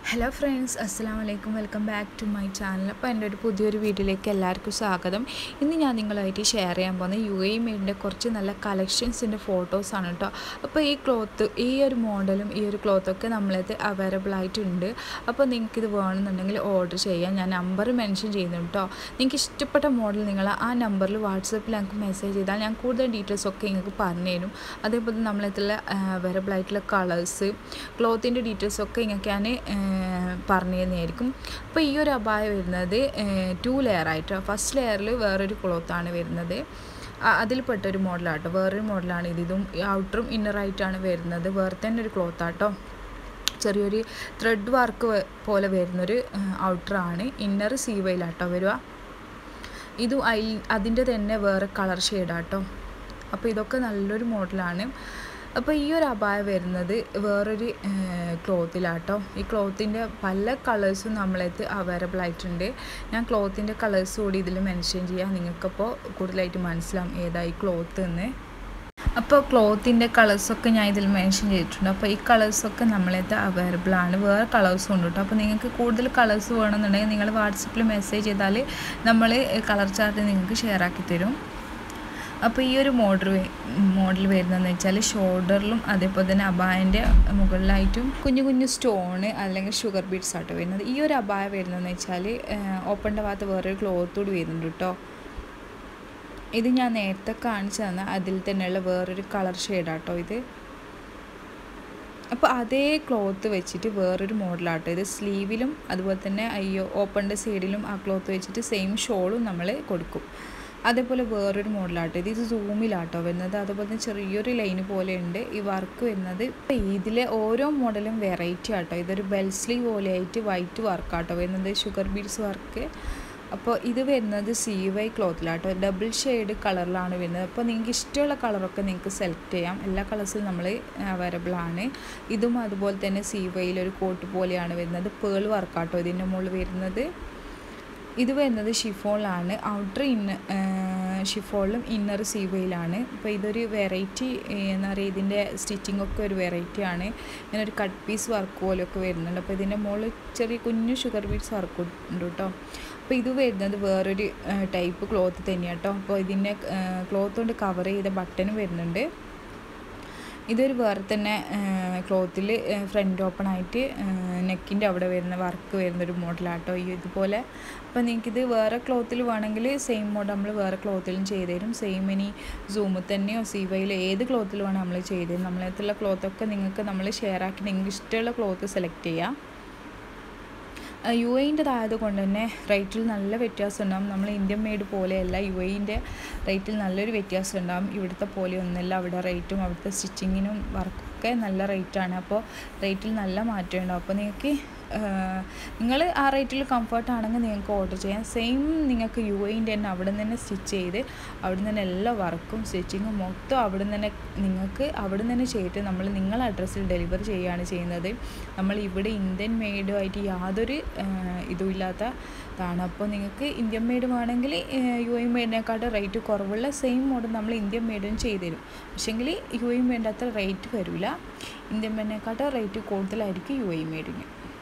Hello friends അസ്സാം വലൈക്കും welcome back to my channel അപ്പോൾ എൻ്റെ ഒരു പുതിയൊരു വീഡിയോയിലേക്ക് എല്ലാവർക്കും സ്വാഗതം ഇന്ന് ഞാൻ നിങ്ങളുമായിട്ട് ഷെയർ ചെയ്യാൻ പോകുന്ന യു എ മെയ്ഡിൻ്റെ കുറച്ച് നല്ല കളക്ഷൻസിൻ്റെ ഫോട്ടോസാണ് കേട്ടോ അപ്പോൾ ഈ ക്ലോത്ത് ഈ ഒരു മോഡലും ഈ ഒരു ക്ലോത്തൊക്കെ നമ്മളത് അവൈലബിൾ ആയിട്ടുണ്ട് അപ്പോൾ നിങ്ങൾക്കിത് വേണമെന്നുണ്ടെങ്കിൽ ഓർഡർ ചെയ്യാം ഞാൻ നമ്പർ മെൻഷൻ ചെയ്യുന്നുണ്ട് കേട്ടോ നിങ്ങൾക്ക് ഇഷ്ടപ്പെട്ട മോഡൽ നിങ്ങൾ ആ നമ്പറിൽ വാട്സപ്പിൽ ഞങ്ങൾക്ക് മെസ്സേജ് ചെയ്താൽ ഞാൻ കൂടുതൽ ഡീറ്റെയിൽസ് ഒക്കെ നിങ്ങൾക്ക് പറഞ്ഞു തരും അതേപോലെ നമ്മളതിൽ അവൈലബിൾ ആയിട്ടുള്ള കളേഴ്സ് ക്ലോത്തിൻ്റെ ഡീറ്റെയിൽസ് ഒക്കെ നിങ്ങൾക്ക് ഞാൻ പറഞ്ഞു തരുന്നതായിരിക്കും അപ്പോൾ ഈ ഒരു അബായ വരുന്നത് ടു ലെയർ ആയിട്ട് ഫസ്റ്റ് ലെയറിൽ വേറൊരു ക്ലോത്താണ് വരുന്നത് അതിൽപ്പെട്ട ഒരു മോഡലാട്ടോ വേറൊരു മോഡലാണ് ഇത് ഇതും ഔട്ടറും ഇന്നറായിട്ടാണ് വരുന്നത് വേറെ തന്നെ ഒരു ക്ലോത്താട്ടോ ചെറിയൊരു ത്രെഡ് വർക്ക് പോലെ വരുന്നൊരു ഔട്ടറാണ് ഇന്നർ സീവയിലാട്ടോ വരിക ഇത് അതിൻ്റെ തന്നെ വേറെ കളർ ഷെയ്ഡാട്ടോ അപ്പോൾ ഇതൊക്കെ നല്ലൊരു മോഡലാണ് അപ്പോൾ ഈ ഒരു അബായ വരുന്നത് വേറൊരു ക്ലോത്തിലാട്ടോ ഈ ക്ലോത്തിൻ്റെ പല കളേഴ്സും നമ്മളത് അവൈലബിൾ ആയിട്ടുണ്ട് ഞാൻ ക്ലോത്തിൻ്റെ കളേഴ്സ് കൂടി ഇതിൽ മെൻഷൻ ചെയ്യാം നിങ്ങൾക്കപ്പോൾ കൂടുതലായിട്ട് മനസ്സിലാവും ഏതായി ക്ലോത്ത് എന്ന് അപ്പോൾ ക്ലോത്തിൻ്റെ കളേഴ്സൊക്കെ ഞാൻ ഇതിൽ മെൻഷൻ ചെയ്തിട്ടുണ്ട് അപ്പോൾ ഈ കളേഴ്സൊക്കെ നമ്മളത് അവൈലബിൾ ആണ് വേറെ കളേഴ്സും ഉണ്ട് കേട്ടോ അപ്പോൾ നിങ്ങൾക്ക് കൂടുതൽ കളേഴ്സ് വേണമെന്നുണ്ടെങ്കിൽ നിങ്ങൾ വാട്സപ്പിൽ മെസ്സേജ് ചെയ്താൽ നമ്മൾ കളർ ചാർട്ട് നിങ്ങൾക്ക് ഷെയർ ആക്കി തരും അപ്പോൾ ഈ ഒരു മോഡൽ മോഡൽ വരുന്നതെന്ന് വെച്ചാൽ ഷോൾഡറിലും അതേപോലെ തന്നെ അബായൻ്റെ മുകളിലായിട്ടും കുഞ്ഞു കുഞ്ഞു സ്റ്റോണ് അല്ലെങ്കിൽ ഷുഗർ ബീഡ്സ് ആട്ടോ വരുന്നത് ഈ ഒരു അബായ വരുന്നതെന്ന് വെച്ചാൽ ഓപ്പണിൻ്റെ ഭാഗത്ത് വേറൊരു ക്ലോത്ത് കൂടി വരുന്നുണ്ട് കേട്ടോ ഇത് ഞാൻ നേരത്തെ കാണിച്ചു തന്ന അതിൽ തന്നെയുള്ള വേറൊരു കളർ ഷെയ്ഡാട്ടോ ഇത് അപ്പോൾ അതേ ക്ലോത്ത് വെച്ചിട്ട് വേറൊരു മോഡലാട്ടോ ഇത് സ്ലീവിലും അതുപോലെ തന്നെ അയ്യോ ഓപ്പണിൻ്റെ സൈഡിലും ആ ക്ലോത്ത് വെച്ചിട്ട് സെയിം ഷോളും നമ്മൾ കൊടുക്കും അതേപോലെ വേറൊരു മോഡലാട്ടോ ഇത് ഇത് സൂമിലാട്ടോ വരുന്നത് അതുപോലെ തന്നെ ചെറിയൊരു ലൈന് പോലെ ഉണ്ട് ഈ വർക്ക് വരുന്നത് ഇപ്പോൾ ഇതിലെ ഓരോ മോഡലും വെറൈറ്റി ആട്ടോ ഇതൊരു ബെൽ സ്ലീവ് പോലെ ആയിട്ട് വൈറ്റ് വർക്കാട്ടോ വരുന്നത് ഷുഗർ ബീഡ്സ് വർക്ക് അപ്പോൾ ഇത് വരുന്നത് സി വൈ ക്ലോത്തിലാട്ടോ ഡബിൾ ഷെയ്ഡ് കളറിലാണ് വരുന്നത് അപ്പോൾ നിങ്ങൾക്ക് ഇഷ്ടമുള്ള കളറൊക്കെ നിങ്ങൾക്ക് സെലക്ട് ചെയ്യാം എല്ലാ കളേഴ്സും നമ്മൾ അവൈലബിൾ ആണ് ഇതും അതുപോലെ തന്നെ സി വൈയിലൊരു കോട്ട് പോലെയാണ് വരുന്നത് പേൾ വർക്കാട്ടോ ഇതിൻ്റെ മുകളിൽ വരുന്നത് ഇത് വരുന്നത് ഷിഫോണിലാണ് ഔട്ടർ ഇന്ന ഷിഫോണിലും ഇന്നർ സീവയിലാണ് അപ്പോൾ ഇതൊരു വെറൈറ്റി എന്താ പറയുക ഇതിൻ്റെ സ്റ്റിച്ചിങ് ഒക്കെ ഒരു വെറൈറ്റി ആണ് ഇങ്ങനെ ഒരു കട്ട് പീസ് വർക്ക് പോലെയൊക്കെ വരുന്നുണ്ട് അപ്പോൾ ഇതിൻ്റെ മുകളിൽ ചെറിയ കുഞ്ഞു ഷുഗർ ബീഡ്സ് വർക്ക് ഉണ്ട് കേട്ടോ അപ്പോൾ ഇത് വരുന്നത് വേറൊരു ടൈപ്പ് ക്ലോത്ത് തന്നെയാണ് കേട്ടോ അപ്പോൾ ഇതിൻ്റെ ക്ലോത്ത് കൊണ്ട് കവർ ചെയ്ത ബട്ടൺ വരുന്നുണ്ട് ഇതൊരു വേറെ തന്നെ ക്ലോത്തിൽ ഫ്രണ്ട് ഓപ്പൺ ആയിട്ട് നെക്കിൻ്റെ അവിടെ വരുന്ന വർക്ക് വരുന്നൊരു മോഡലാട്ടോ ഈ ഇതുപോലെ അപ്പോൾ നിങ്ങൾക്കിത് വേറെ ക്ലോത്തിൽ വേണമെങ്കിൽ സെയിം മോഡൽ നമ്മൾ വേറെ ക്ലോത്തിലും ചെയ്ത് തരും സെയിം ഇനി സൂമിൽ തന്നെയോ സീവയിലോ ഏത് ക്ലോത്തിൽ വേണം നമ്മൾ ചെയ്ത് തരും നമ്മളടുത്തുള്ള ക്ലോത്തൊക്കെ നിങ്ങൾക്ക് നമ്മൾ ഷെയർ ആക്കി നിങ്ങൾക്ക് ഇഷ്ടമുള്ള ക്ലോത്ത് സെലക്ട് ചെയ്യാം യു എൻ്റെതായത് കൊണ്ട് തന്നെ റേറ്റിൽ നല്ല വ്യത്യാസം ഉണ്ടാകും നമ്മൾ ഇന്ത്യൻ മെയ്ഡ് പോലെയല്ല യു എൻ്റെ റേറ്റിൽ നല്ലൊരു വ്യത്യാസം ഉണ്ടാകും ഇവിടുത്തെ പോലെ ഒന്നുമില്ല അവിടെ റേറ്റും അവിടുത്തെ സ്റ്റിച്ചിങ്ങിനും വർക്കൊക്കെ നല്ല റേറ്റാണ് അപ്പോൾ റേറ്റിൽ നല്ല മാറ്റം ഉണ്ടാവും അപ്പോൾ നിങ്ങൾക്ക് നിങ്ങൾ ആ റേറ്റിൽ കംഫർട്ട് ആണെങ്കിൽ നിങ്ങൾക്ക് ഓർഡർ ചെയ്യാം സെയിം നിങ്ങൾക്ക് യു എൻ്റെ തന്നെ അവിടെ നിന്ന് തന്നെ സ്റ്റിച്ച് ചെയ്ത് അവിടെ നിന്ന് തന്നെ എല്ലാ വർക്കും സ്റ്റിച്ചിങ്ങും മൊത്തം അവിടെ നിന്ന് തന്നെ നിങ്ങൾക്ക് അവിടെ നിന്ന് തന്നെ ചെയ്തിട്ട് നമ്മൾ നിങ്ങളെ അഡ്രസ്സിൽ ഡെലിവർ ചെയ്യുകയാണ് ചെയ്യുന്നത് നമ്മൾ ഇവിടെ ഇന്ത്യൻ മെയ്ഡുമായിട്ട് യാതൊരു ഇതും ഇല്ലാത്തതാണ് അപ്പോൾ നിങ്ങൾക്ക് ഇന്ത്യൻ മെയ്ഡ് വേണമെങ്കിൽ യു എ മെയ്ഡിനെക്കാട്ടും റേറ്റ് കുറവുള്ള സെയിം മോഡൽ നമ്മൾ ഇന്ത്യൻ മെയ്ഡും ചെയ്തു തരും പക്ഷേങ്കിൽ യു എ മെയ്ഡിൻ്റെ അത്ര റേറ്റ് വരില്ല ഇന്ത്യൻ മെയ്ഡിനെക്കാട്ടും റേറ്റ് കൂടുതലായിരിക്കും യു എ മെയ്ഡിന്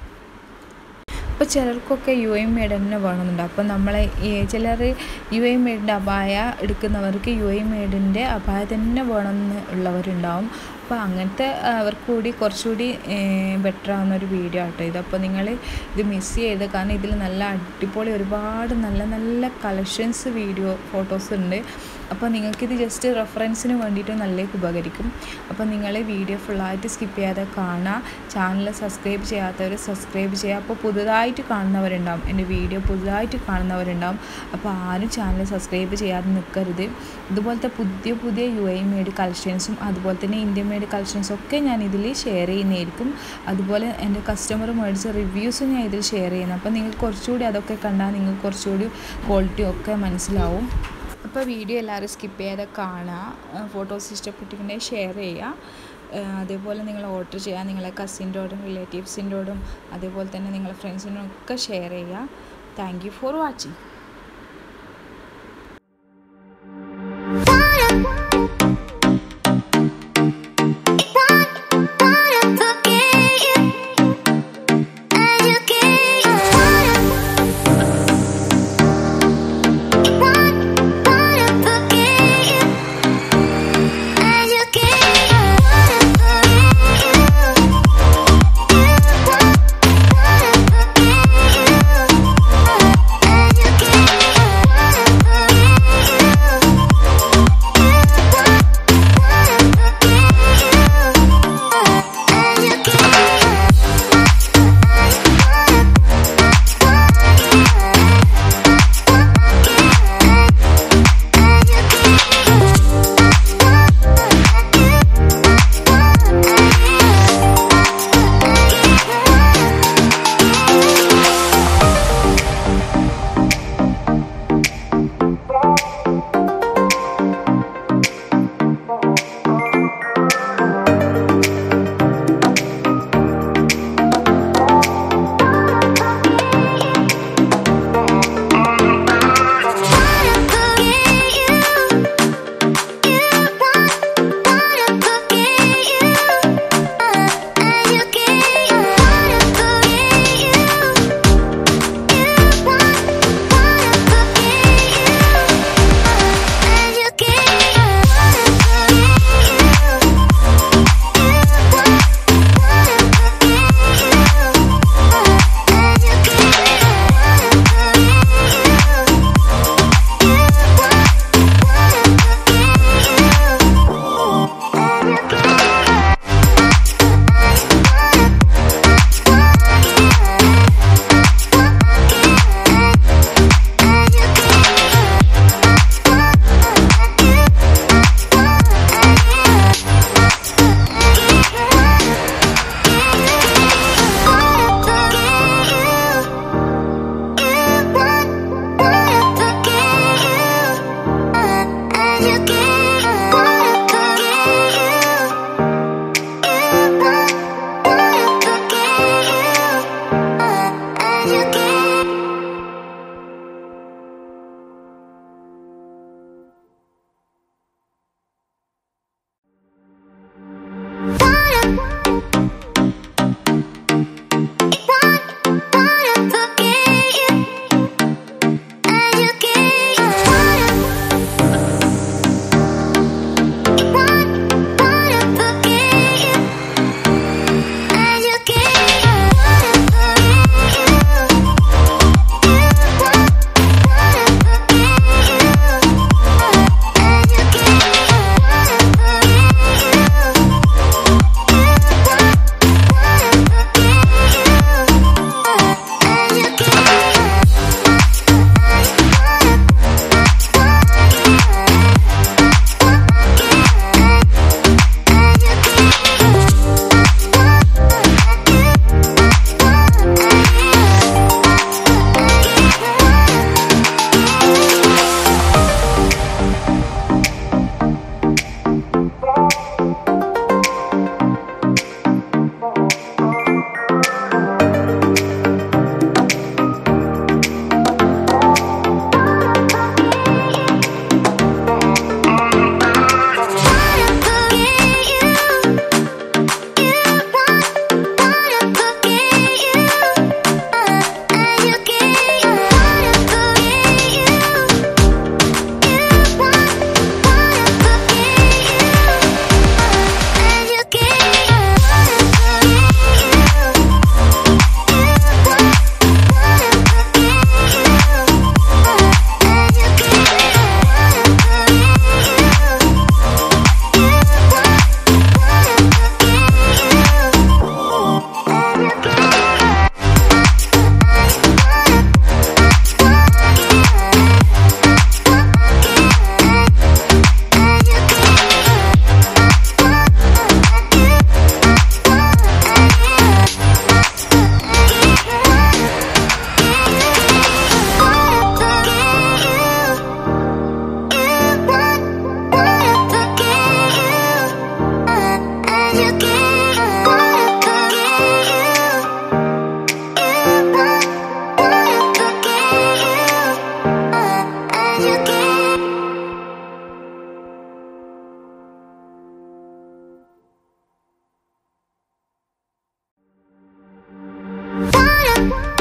അപ്പോൾ ചിലർക്കൊക്കെ യു എ മെയ്ഡ് തന്നെ വേണമെന്നുണ്ട് അപ്പോൾ നമ്മളെ ചിലർ യു എ മെയ്ഡിൻ്റെ അപായ എടുക്കുന്നവർക്ക് യു എ മെയ്ഡിൻ്റെ അപായ തന്നെ വേണമെന്ന് ഉള്ളവരുണ്ടാവും അപ്പോൾ അങ്ങനത്തെ അവർക്ക് കൂടി കുറച്ചുകൂടി ബെറ്റർ ആവുന്ന ഒരു വീഡിയോ ആട്ടോ ഇത് അപ്പോൾ നിങ്ങൾ ഇത് മിസ് ചെയ്ത് കാരണം ഇതിൽ നല്ല അടിപൊളി ഒരുപാട് നല്ല നല്ല കളക്ഷൻസ് വീഡിയോ ഫോട്ടോസ് ഉണ്ട് അപ്പോൾ നിങ്ങൾക്കിത് ജസ്റ്റ് റെഫറൻസിന് വേണ്ടിയിട്ട് നല്ല ഉപകരിക്കും അപ്പോൾ നിങ്ങൾ വീഡിയോ ഫുള്ളായിട്ട് സ്കിപ്പ് ചെയ്യാതെ കാണുക ചാനൽ സബ്സ്ക്രൈബ് ചെയ്യാത്തവർ സബ്സ്ക്രൈബ് ചെയ്യുക അപ്പോൾ പുതുതായിട്ട് കാണുന്നവരുണ്ടാവും എൻ്റെ വീഡിയോ പുതുതായിട്ട് കാണുന്നവരുണ്ടാവും അപ്പോൾ ആരും ചാനൽ സബ്സ്ക്രൈബ് ചെയ്യാതെ നിൽക്കരുത് ഇതുപോലത്തെ പുതിയ പുതിയ യു ഐ മെയ്ഡ് കളക്ഷൻസും അതുപോലെ തന്നെ ഇന്ത്യൻ മെയ്ഡ് കളക്ഷൻസും ഒക്കെ ഞാൻ ഇതിൽ ഷെയർ ചെയ്യുന്നതായിരിക്കും അതുപോലെ എൻ്റെ കസ്റ്റമർ മേടിച്ച റിവ്യൂസും ഞാൻ ഇതിൽ ഷെയർ ചെയ്യുന്നത് അപ്പോൾ നിങ്ങൾക്ക് കുറച്ചുകൂടി അതൊക്കെ കണ്ടാൽ നിങ്ങൾക്ക് കുറച്ചുകൂടി ക്വാളിറ്റി ഒക്കെ മനസ്സിലാവും അപ്പോൾ വീഡിയോ എല്ലാവരും സ്കിപ്പ് ചെയ്യാതെ കാണുക ഫോട്ടോസ് ഇഷ്ടപ്പെട്ടിട്ടുണ്ടെങ്കിൽ ഷെയർ ചെയ്യുക അതേപോലെ നിങ്ങൾ ഓർഡർ ചെയ്യുക നിങ്ങളെ കസിൻ്റോടും റിലേറ്റീവ്സിൻ്റോടും അതേപോലെ തന്നെ നിങ്ങളെ ഫ്രണ്ട്സിനോടും ഒക്കെ ഷെയർ ചെയ്യുക thank you for watching Wanna forget you. I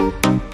thank